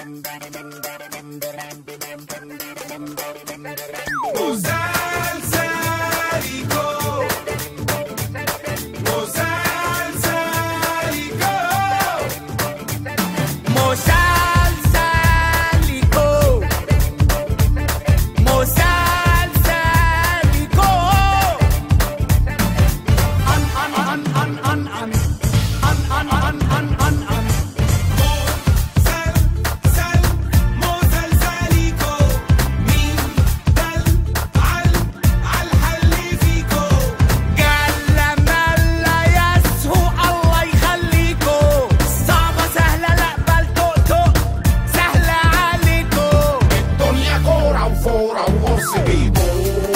مسلسليكو مسلسليكو ان ان ان ان ان ان ان ان ان ان ان جل ملا يسهو الله يخليكو صعبة سهلة لا بل تقطق سهلة عليكو الدنيا كورة وفورة وقرص بيكو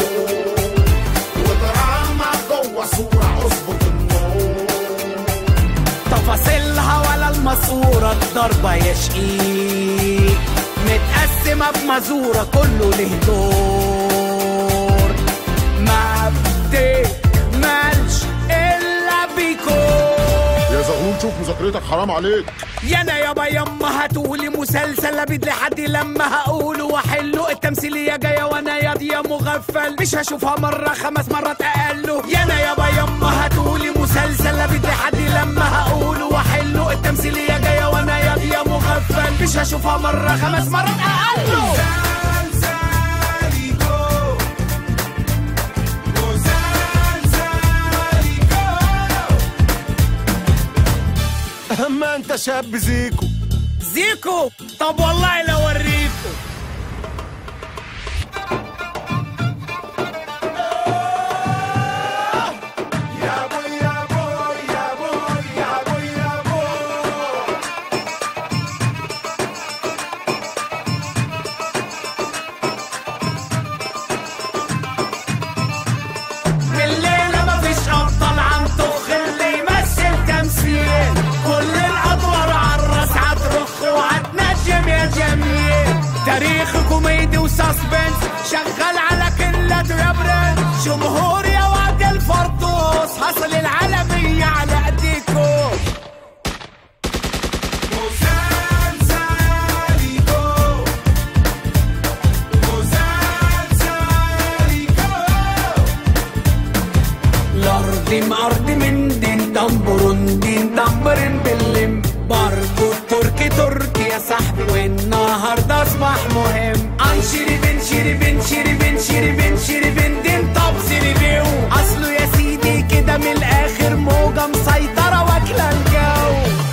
ودراما جوه صورة اظبط النور تفاصيلها ولا الماسورة الضربة يا شقيق متقسمة بمزورة كله له دور ما بتكملش إلا بيكو يا زغلول شوف مذاكرتك حرام عليك يا انا يابا يما هتقولي مسلسل ابيد لحد لما هقوله واحله التمثيليه جايه وانا ياضيه مغفل مش هشوفها مره خمس مرات اقله يا انا يابا يما هتقولي مسلسل ابيد لحد لما هقوله واحله التمثيليه جايه وانا ياضيه مغفل مش هشوفها مره خمس مرات اقله اما انت شاب زيكو زيكو طب والله لو اوريكم الليلة مفيش أبطال عم طخ اللي يمثل تمثيل كل الأدوار عالراس هترخ وهتنجم يا جميل تاريخ كوميدي وساسبنس شغال على كل يا برنس جمهور يا واد الفردوس حصل العالمية على ايديكو الأرض مأرض من دين دمبرون دين دمبرين باللم برضو التركي تركي يا صاحبي والنهارده أصبح مهم أنشري بن شيري بن شيري بن شيري بن شيري بن دين طب سيري بيو أصله يا سيدي كده من الآخر موجة مسيطرة واكلة الجو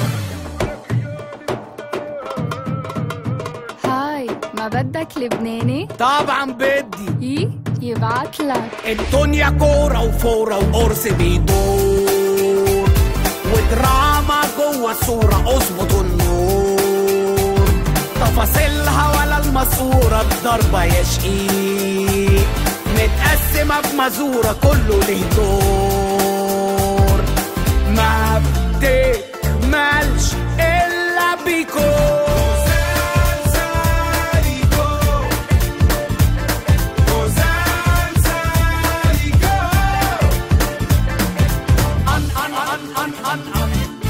هاي ما بدك لبناني؟ طبعا بدي ايه يبعتلك الدنيا كورة وفورة وقرص بيدور ودراما جوه الصورة اظبط النور تفاصيلها ولا الماسورة الضربة يا شقيق متقسمة بمزورة كله له دور ما بتكملش إلا بيكو أن أن أن أن أن أن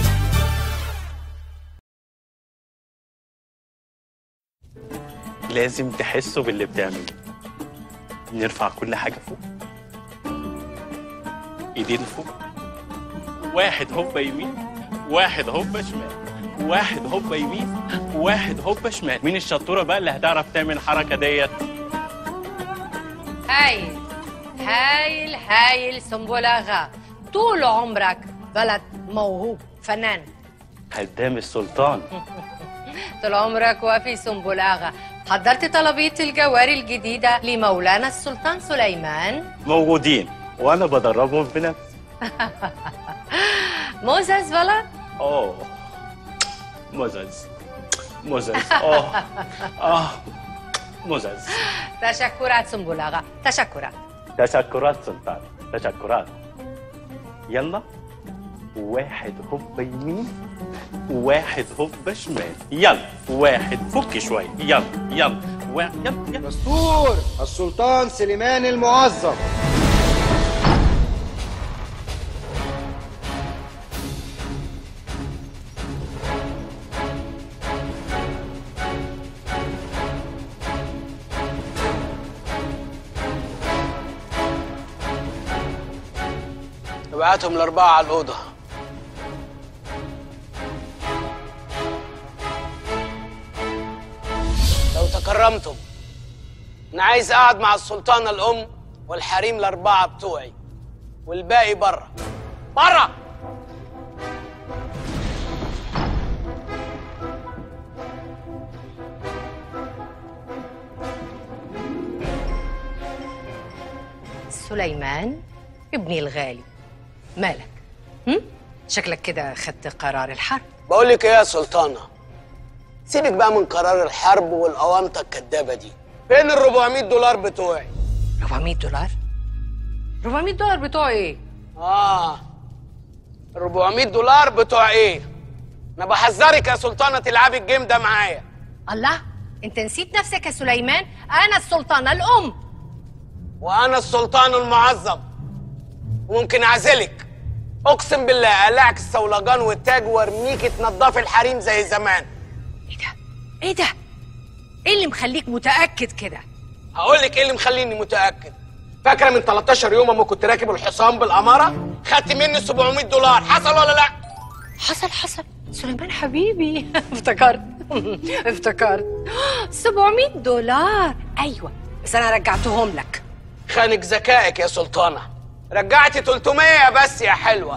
لازم تحسوا باللي بتعمله نرفع كل حاجة فوق ايدين فوق واحد هوبا يمين واحد هوبا شمال واحد هوبا يمين واحد هوبا شمال مين الشطورة بقى اللي هتعرف تعمل الحركة ديت هايل هايل هايل سنبلاغة طول عمرك ولد موهوب فنان خدام السلطان طول عمرك وفي سنبلاغة حضرت طلبية الجواري الجديدة لمولانا السلطان سليمان موجودين وانا بدربهم بنفسي موزز ولد اه مزز مزز اه اه مزز تشكرات سنبلاغة تشكرات تشكرات سلطان تشكرات يلا واحد هوب يمين واحد هوب شمال يلا واحد فك شوية يلا يلا و... يلا يلا دستور السلطان سليمان المعظم ابعتهم الأربعة على الأوضة لو تكرمتم أنا عايز أقعد مع السلطانة الأم والحريم الأربعة بتوعي والباقي بره بره سليمان ابني الغالي مالك هم؟ شكلك كده خدت قرار الحرب بقول لك ايه يا سلطانة سيبك بقى من قرار الحرب والأوامطة الكدابة دي فين ال 400 دولار بتوعي 400 دولار 400 دولار بتوع ايه اه 400 دولار بتوع ايه انا بحذرك يا سلطانة تلعبي الجيم ده معايا الله انت نسيت نفسك يا سليمان انا السلطانه الام وانا السلطان المعظم وممكن اعزلك اقسم بالله اقلعك الصولجان والتاج وارميكي تنضفي الحريم زي زمان ايه ده ايه ده ايه اللي مخليك متاكد كده هقول لك ايه اللي مخليني متاكد فاكره من 13 يوم اما كنت راكب الحصان بالاماره خدت مني 700 دولار حصل ولا لا حصل حصل سليمان حبيبي افتكرت افتكرت 700 دولار ايوه بس انا رجعتهم لك خانك ذكائك يا سلطانه رجعتي 300 بس يا حلوه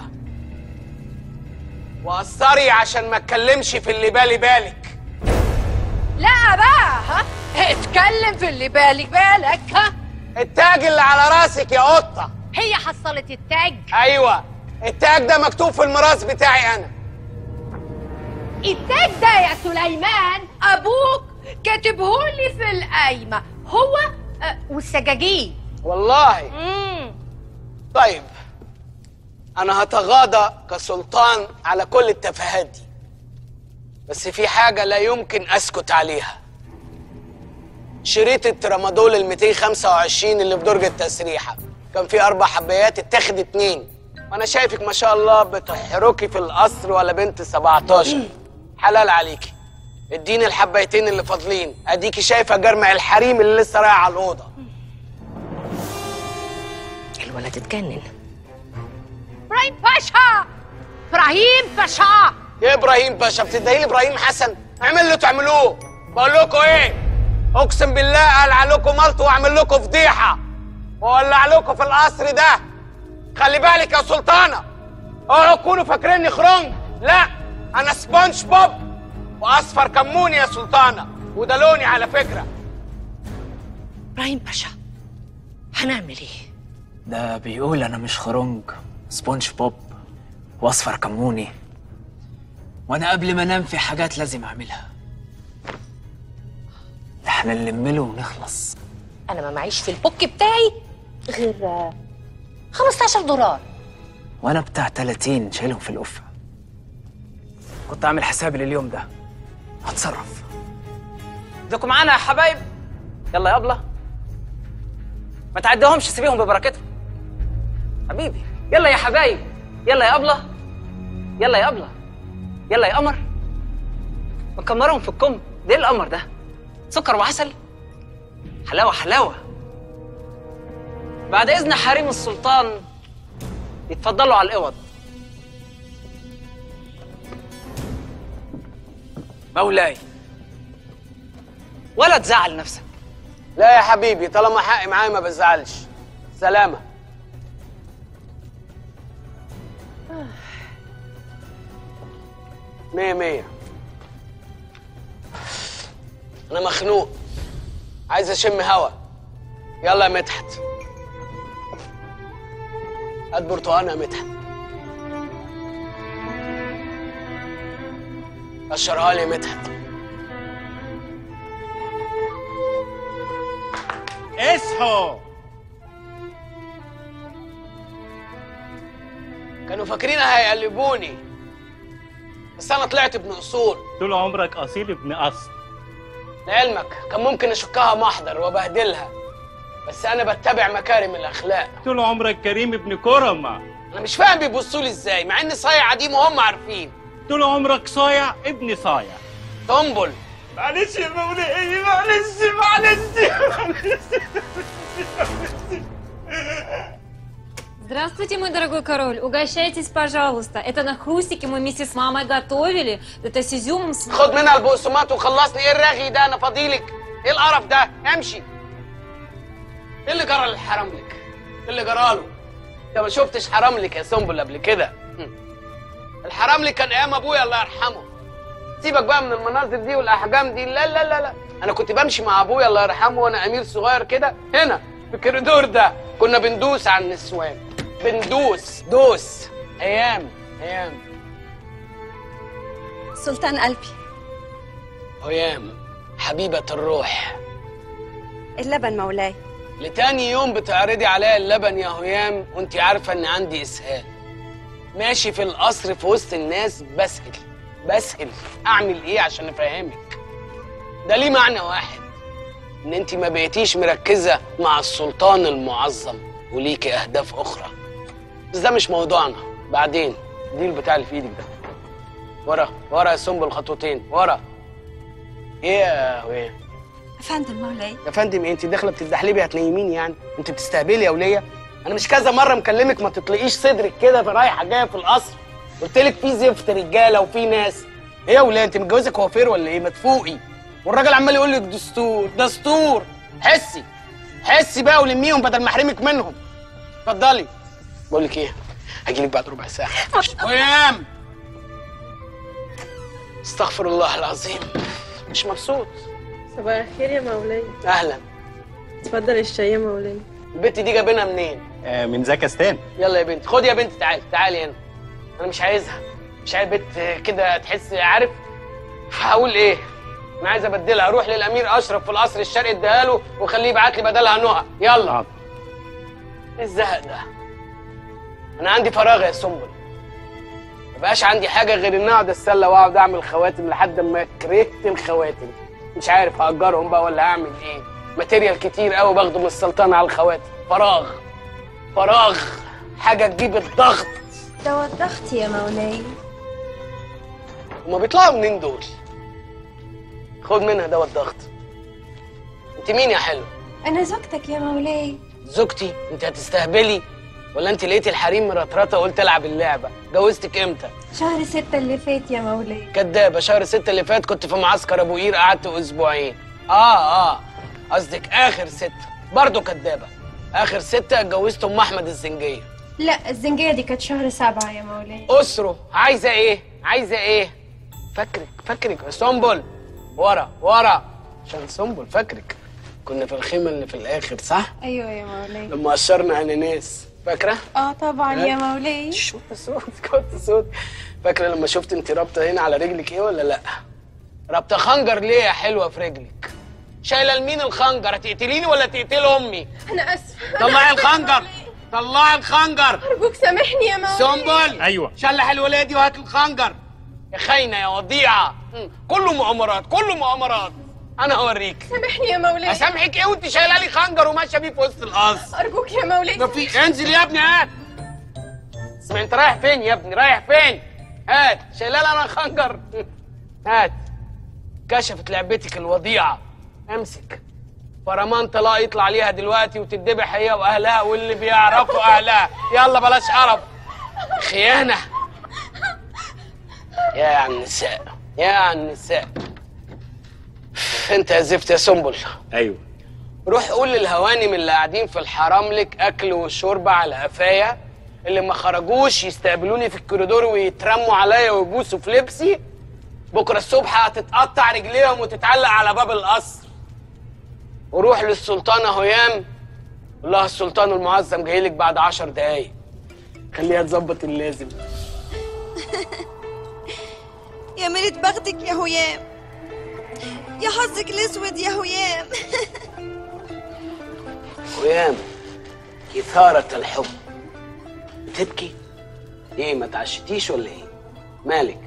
وقصري عشان ما اتكلمش في اللي بالي بالك لا بقى ها اتكلم في اللي بالي بالك ها التاج اللي على راسك يا قطه هي حصلت التاج ايوه التاج ده مكتوب في الميراث بتاعي انا التاج ده يا سليمان ابوك كاتبهولي في القايمه هو آه، والسجاجيد والله امم طيب انا هتغاضى كسلطان على كل التفاهات دي بس في حاجه لا يمكن اسكت عليها شريط الترامادول ال 225 اللي في درج التسريحه كان فيه اربع حبايات اتاخد اتنين وانا شايفك ما شاء الله بتحركي في القصر ولا بنت 17 حلال عليكي اديني الحبايتين اللي فاضلين اديكي شايفه جرمع الحريم اللي لسه رايح على الاوضه الولد اتجنن ابراهيم باشا ابراهيم باشا يا ابراهيم باشا بتدعي لي ابراهيم حسن اعمل اللي تعملوه بقول لكم ايه اقسم بالله قلع لكم ملط واعمل لكم فضيحه واولع لكم في القصر ده خلي بالك يا سلطانه اوعوا تكونوا فاكريني خرنج لا انا سبونج بوب واصفر كموني يا سلطانه وده لوني على فكره ابراهيم باشا هنعمل ايه ده بيقول انا مش خرنج سبونج بوب واصفر كموني وانا قبل ما انام في حاجات لازم اعملها ده احنا نلم له ونخلص انا ما معيش في البوك بتاعي غير آه، 15 دولار وانا بتاع 30 شايلهم في القفه كنت عامل حسابي لليوم ده هتصرف ايدكم معانا يا حبايب يلا يا ابله ما تعديهمش سيبيهم ببركتهم حبيبي يلا يا حبايب يلا يا ابله يلا يا ابله يلا يا قمر مكمرهم في الكم ده ايه القمر ده سكر وعسل حلاوه حلاوه بعد اذن حريم السلطان يتفضلوا على الاوض مولاي ولا تزعل نفسك لا يا حبيبي طالما حقي معايا ما بزعلش سلامه مية مية أنا مخنوق عايز أشم هوا يلا يا مدحت هات برتقانة يا مدحت قشرها لي يا مدحت اصحوا كانوا فاكرين هيقلبوني بس أنا طلعت ابن أصول طول عمرك اصيل ابن اصل لعلمك كان ممكن أشكها محضر وأبهدلها بس أنا بتبع مكارم الأخلاق طول عمرك كريم ابن كرمة أنا مش فاهم بيبصوا لي إزاي مع إني صايع دي وهم عارفين طول عمرك صايع ابن صايع تنبل معلش يا مولاي معلش معلش معلش Здравствуйте, мой дорогой король. Угощайтесь, пожалуйста. Это на хрустики мы вместе с мамой готовили. Это с изюмом. С... خد منها البقسماط وخلصني ايه الرغي ده انا فاضيلك ايه القرف ده امشي ايه اللي جرى للحرملك ايه اللي جراله انت ما شفتش حرملك يا سنبل قبل كده هم. الحرملك كان ايام ابويا الله يرحمه سيبك بقى من المناظر دي والاحجام دي لا لا لا لا انا كنت بمشي مع ابويا الله يرحمه وانا امير صغير كده هنا في الكوريدور ده كنا بندوس على النسوان بندوس دوس ايام ايام سلطان قلبي هيام حبيبة الروح اللبن مولاي لتاني يوم بتعرضي عليا اللبن يا هيام وانت عارفة ان عندي اسهال ماشي في القصر في وسط الناس بسأل بسأل اعمل ايه عشان افهمك ده ليه معنى واحد ان انت ما بقيتيش مركزة مع السلطان المعظم وليكي اهداف اخرى بس ده مش موضوعنا بعدين دي البتاع اللي في ايدك ده ورا ورا يا سنبل خطوتين ورا ايه يا هيام افندم مولاي يا فندم إيه انت داخله بتتدحلبي هتنيميني يعني انت بتستهبلي يا وليه انا مش كذا مره مكلمك ما تطلقيش صدرك كده في رايحه جايه في القصر قلت لك في زفت رجاله وفي ناس ايه يا وليه انت متجوزه كوافير ولا ايه ما تفوقي والراجل عمال يقول لك دستور دستور حسي حسي بقى ولميهم بدل ما احرمك منهم اتفضلي بقول لك ايه هجي لك بعد ربع ساعه ويام استغفر الله العظيم مش مبسوط صباح الخير يا مولاي اهلا اتفضل الشاي يا مولاي البت دي جايبينها منين آه من زكستان يلا يا بنتي خدي يا بنتي تعالي تعالي هنا انا مش عايزها مش عايز بنت كده تحس عارف هقول ايه انا عايز ابدلها اروح للامير اشرف في القصر الشرقي اديها له وخليه يبعت لي بدلها نهى يلا ايه الزهق ده انا عندي فراغ يا سنبل ما بقاش عندي حاجه غير ان اقعد اتسلى واقعد اعمل خواتم لحد ما كرهت الخواتم مش عارف هاجرهم بقى ولا هعمل ايه ماتيريال كتير قوي باخده من السلطنه على الخواتم فراغ فراغ حاجه تجيب الضغط ده وضغط يا مولاي هما بيطلعوا منين دول خد منها دواء الضغط انت مين يا حلو انا زوجتك يا مولاي زوجتي انت هتستهبلي ولا انت لقيتي الحريم مرطرطه قلت العب اللعبه جوزتك امتى شهر ستة اللي فات يا مولاي كدابه شهر ستة اللي فات كنت في معسكر ابو قير قعدت اسبوعين اه اه قصدك اخر ستة برضه كدابه اخر ستة اتجوزت ام احمد الزنجيه لا الزنجية دي كانت شهر سبعة يا مولاي اسره عايزه ايه عايزه ايه فاكرك فاكرك يا سنبل ورا ورا عشان سنبل فاكرك كنا في الخيمه اللي في الاخر صح ايوه يا مولاي لما قشرنا اناناس فاكره اه طبعا يا مولاي شوت صوت كنت صوت فاكره لما شفت انت رابطه هنا على رجلك ايه ولا لا رابطه خنجر ليه يا حلوه في رجلك شايله لمين الخنجر هتقتليني ولا تقتل امي انا اسفة طلعي الخنجر طلعي الخنجر ارجوك سامحني يا مولاي سنبل ايوه شلح الولايه دي وهات الخنجر يا خاينه يا وضيعه مم. كله مؤامرات كله مؤامرات انا هوريك سامحني يا مولاي اسامحك ايه وانت شايله لي خنجر وماشيه بيه في وسط القصر ارجوك يا مولاي ما في انزل يا ابني هات اسمع انت رايح فين يا ابني رايح فين هات شايله لي انا خنجر هات كشفت لعبتك الوضيعه امسك فرمان طلاق يطلع عليها دلوقتي وتدبح هي واهلها واللي بيعرفوا اهلها يلا بلاش قرف خيانه يا عن النساء يا عن النساء انت يا زفت يا سنبل ايوه روح قول للهوانم اللي قاعدين في الحرام لك اكل وشرب على قفايا اللي ما خرجوش يستقبلوني في الكوريدور ويترموا عليا ويبوسوا في لبسي بكره الصبح هتتقطع رجليهم وتتعلق على باب القصر وروح للسلطانه هيام قول لها السلطان المعظم جاي لك بعد عشر دقايق خليها تظبط اللازم يا ميلة بختك يا هيام يا حظك الاسود يا هيام هيام إثارة الحب بتبكي؟ إيه ما تعشتيش ولا إيه؟ مالك؟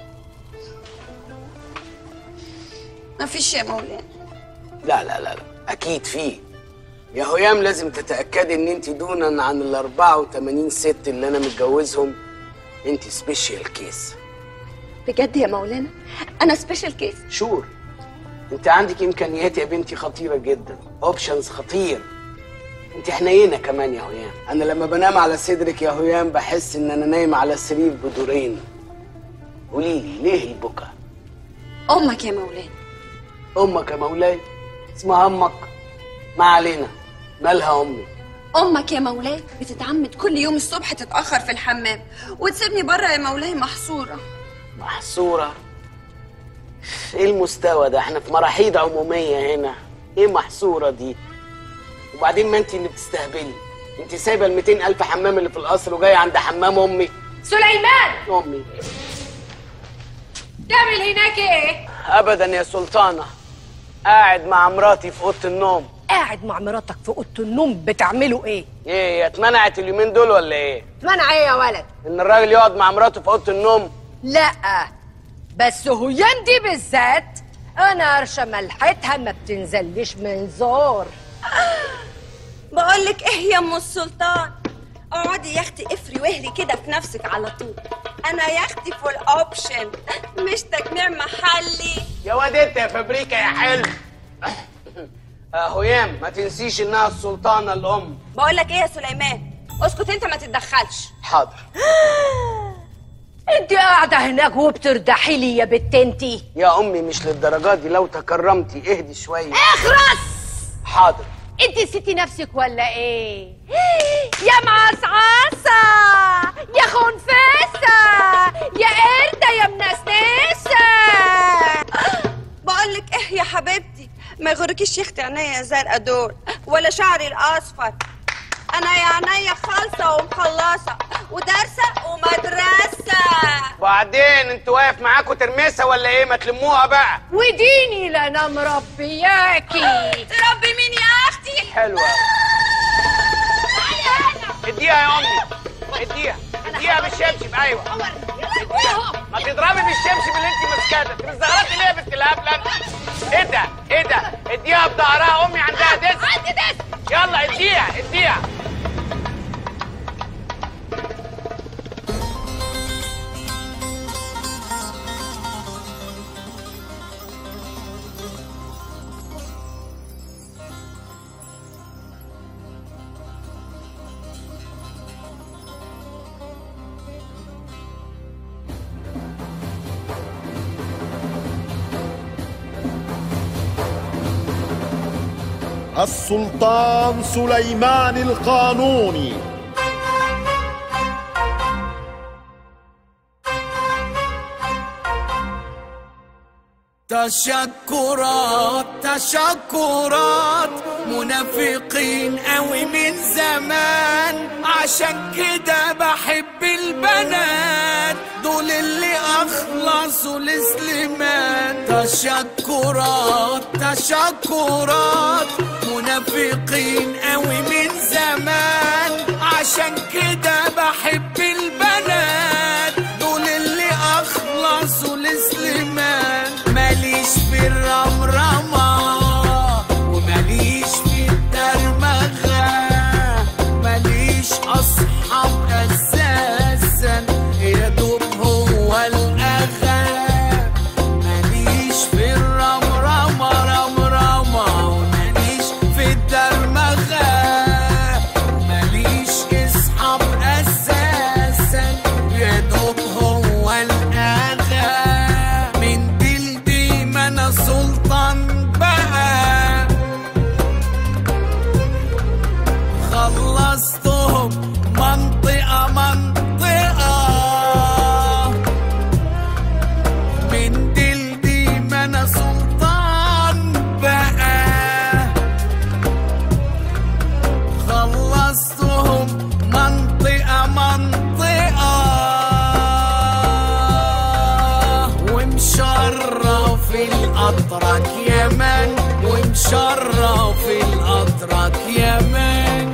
ما فيش يا مولاي لا لا لا لا أكيد فيه يا هيام لازم تتأكدي إن أنت دونا عن ال 84 ست اللي أنا متجوزهم أنت سبيشال كيس بجد يا مولانا انا سبيشال كيس شور أنت عندك إمكانيات يا بنتي خطيرة جدا أوبشنز خطير انت حنينه كمان يا هيام انا لما بنام على صدرك يا هيام بحس ان انا نايم على سرير بدورين قولي لي ليه البكا امك يا مولاي امك يا مولاي اسمها امك ما علينا مالها امي امك يا مولاي بتتعمد كل يوم الصبح تتاخر في الحمام وتسيبني بره يا مولاي محصوره محصوره ايه المستوى ده احنا في مراحيض عموميه هنا ايه محصوره دي وبعدين ما انت اللي بتستهبلي انت سايبه ال 200 الف حمام اللي في القصر وجايه عند حمام امي سليمان امي تعمل هناك ايه ابدا يا سلطانه قاعد مع مراتي في اوضه النوم قاعد مع مراتك في اوضه النوم بتعملوا ايه ايه هي اتمنعت اليومين دول ولا ايه منع ايه يا ولد ان الراجل يقعد مع مراته في اوضه النوم لا بس هيام دي بالذات انا قرشه ملحتها ما بتنزلش من زور بقول لك ايه يا ام السلطان اقعدي يا اختي افري واهلي كده في نفسك على طول انا يا اختي فول اوبشن مش تجميع محلي يا واد انت يا فابريكا يا حلو آه هيام ما تنسيش انها السلطانه الام بقول لك ايه يا سليمان اسكت انت ما تتدخلش حاضر انت قاعده هناك وبتردحي لي يا بت انتي يا امي مش للدرجات دي لو تكرمتي اهدي شويه اخرس حاضر انت نسيتي نفسك ولا ايه يا معصعصة يا خنفسة يا قردة يا منسنسة بقول لك ايه يا حبيبتي ما يغركيش يا اختي عينيا زرقاء دول ولا شعري الاصفر انا يا عينيا خالصه ومخلصه ودارسه ومدرسه وبعدين انت واقف معاكوا ترمسها ولا ايه ما تلموها بقى وديني لا مربياكي تربي مين يا اختي حلوه اديها يا امي اديها اديها بالشبشب ايوه اديها ما تضربي بالشبشب اللي انت ماسكاه ده انت مزغرطي ليه يا بنت الهبله انت؟ ايه ده ايه ده اديها بظهرها امي عندها دس عندي دس يلا اديها اديها السلطان سليمان القانوني تشكرات تشكرات منافقين قوي من زمان عشان كده بحب البنات دول اللي اخلصوا لسليمان تشكرات تشكرات منافقين قوي من زمان عشان كده بحب البنات دول اللي اخلصوا لسليمان ماليش في الرمرمة وماليش في الدرمغة ماليش أصحاب أساسا يا دوب هو الأغا ماليش في الرمرمة رمرمة وماليش في الدرمغة ماليش أصحاب أساسا يا دوب هو الأغا من جلدي ما أنا سلطان بقى خلصتهم منطقة منطقة من جلدي ما أنا سلطان بقى خلصتهم منطقة منطقة ومشرف الأتراك يمن ومشرف الأتراك يمن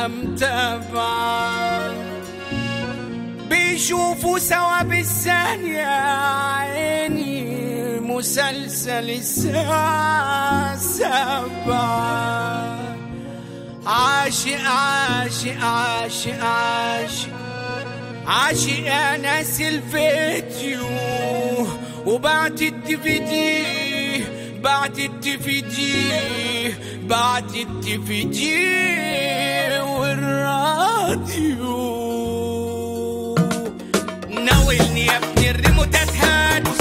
متابعة بيشوفوا سوا بالثانية عيني مسلسل الساعة سبعة عاشق عاشق عاشق عاشق عاشق يا ناس الفيديو وبعت الدي في دي بعت الدي في دي بعت الدي في دي والراديو ناولني يا ابني الريموتات هات